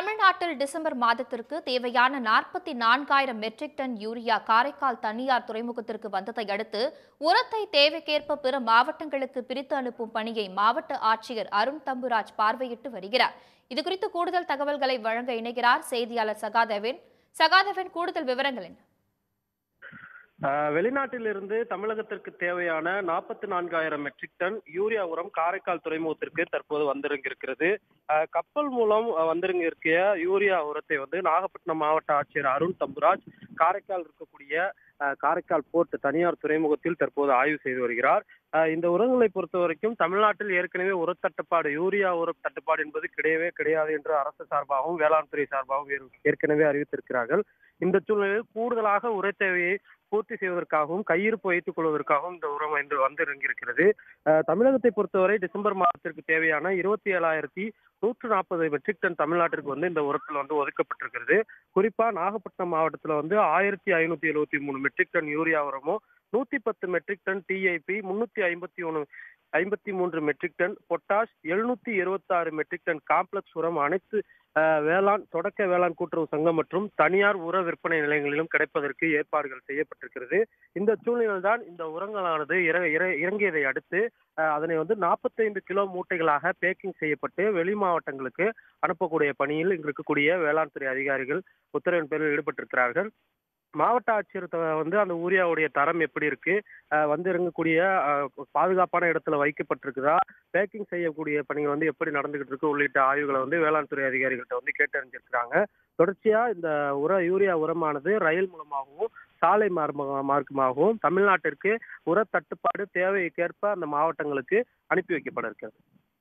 தமிழ்நாட்டில் டிசம்பர் மாதத்திற்கு தேவையான நாற்பத்தி நான்காயிரம் மெட்ரிக் டன் யூரியா காரைக்கால் தனியார் துறைமுகத்திற்கு வந்ததை அடுத்து உரத்தை தேவைக்கேற்ப பிற மாவட்டங்களுக்கு பிரித்து அனுப்பும் பணியை மாவட்ட ஆட்சியர் அருண் தம்புராஜ் பார்வையிட்டு வருகிறார் இதுகுறித்து கூடுதல் தகவல்களை வழங்க இணைகிறார் செய்தியாளர் சகாதேவன் சகாதேவன் கூடுதல் விவரங்கள் என்ன ஆஹ் வெளிநாட்டிலிருந்து தமிழகத்திற்கு தேவையான நாற்பத்தி நான்காயிரம் மெட்ரிக் டன் யூரியா உரம் காரைக்கால் துறைமுகத்திற்கு தற்போது வந்திறங்கியிருக்கிறது ஆஹ் கப்பல் மூலம் அஹ் வந்திறங்கியிருக்கிய யூரியா உரத்தை வந்து நாகப்பட்டினம் மாவட்ட ஆட்சியர் அருண் தம்புராஜ் காரைக்கால் இருக்கக்கூடிய ஆஹ் காரைக்கால் போர்ட் தனியார் துறைமுகத்தில் தற்போது ஆய்வு செய்து வருகிறார் ஆஹ் இந்த உரங்களை பொறுத்த வரைக்கும் தமிழ்நாட்டில் ஏற்கனவே உர தட்டுப்பாடு யூரியா உர தட்டுப்பாடு என்பது கிடையவே கிடையாது என்று அரசு சார்பாகவும் வேளாண் துறை சார்பாகவும் ஏற்- ஏற்கனவே அறிவித்திருக்கிறார்கள் இந்த சூழ்நிலையில் கூடுதலாக உர தேவையை பூர்த்தி செய்வதற்காகவும் கையிருப்பு வைத்துக் கொள்வதற்காகவும் இந்த உரம் வந்து வந்திறங்கியிருக்கிறது அஹ் தமிழகத்தை பொறுத்தவரை டிசம்பர் மாதத்திற்கு தேவையான இருபத்தி ஏழாயிரத்தி நூற்று நாற்பது மெட்ரிக் டன் தமிழ்நாட்டிற்கு வந்து இந்த உரத்தில் வந்து ஒதுக்கப்பட்டிருக்கிறது குறிப்பா நாகப்பட்டினம் மாவட்டத்துல வந்து ஆயிரத்தி ஐநூத்தி எழுபத்தி மூணு மெட்ரிக் டன் யூரியா உரமும் நூத்தி பத்து மெட்ரிக் டன் டிஐபி முன்னூத்தி ஐம்பத்தி ஒன்று ஐம்பத்தி மூன்று மெட்ரிக் டன் பொட்டாஷ் எழுநூத்தி இருபத்தாறு மெட்ரிக் டன் காம்ப்ளெக்ஸ் உரம் அனைத்து அஹ், வேளாண் தொடக்க வேளாண் கூட்டுறவு சங்கம் மற்றும் தனியார் உர விற்பனை நிலையங்களிலும் கிடைப்பதற்கு ஏற்பாடுகள் செய்யப்பட்டிருக்கிறது இந்த சூழ்நிலையில் தான் இந்த உரங்களானது இற- இற- இறங்கியதை அடுத்து அஹ், அதனை வந்து நாற்பத்தைந்து கிலோ மூட்டைகளாக பேக்கிங் செய்யப்பட்டு வெளி மாவட்டங்களுக்கு அனுப்பக்கூடிய பணியில் இங்கு இருக்கக்கூடிய வேளாண் துறை அதிகாரிகள் உத்தரவின் பேரில் ஈடுபட்டிருக்கிறார்கள் மாவட்ட ஆட்சியர் த- வந்து அந்த ஊரியாவுடைய தரம் எப்படி இருக்கு அஹ், வந்து இறங்கக்கூடிய அஹ், பாதுகாப்பான இடத்துல வைக்கப்பட்டிருக்குதா பேக்கிங் செய்யக்கூடிய பணிகள் வந்து எப்படி நடந்துகிட்டு இருக்கு உள்ளிட்ட ஆய்வுகளை வந்து வேளாண் துறை அதிகாரிகள்ட்ட வந்து கேட்டறிஞ்சிருக்கிறாங்க தொடர்ச்சியா இந்த உர யூரியா உரமானது ரயில் மூலமாகவும் சாலை மார்ம- மார்க்கமாகவும் தமிழ்நாட்டிற்கு உர தட்டுப்பாடு தேவைக்கேற்ப அந்த மாவட்டங்களுக்கு அனுப்பி வைக்கப்பட இருக்கிறது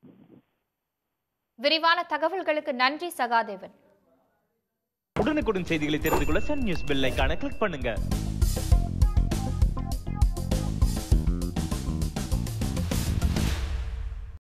விரிவான தகவல்களுக்கு நன்றி சகாதேவன் உடனுக்குடன் செய்திகளை தெரிந்து கொள்ள சன் நியூஸ் பெல் ஐகானை கிளிக் பண்ணுங்க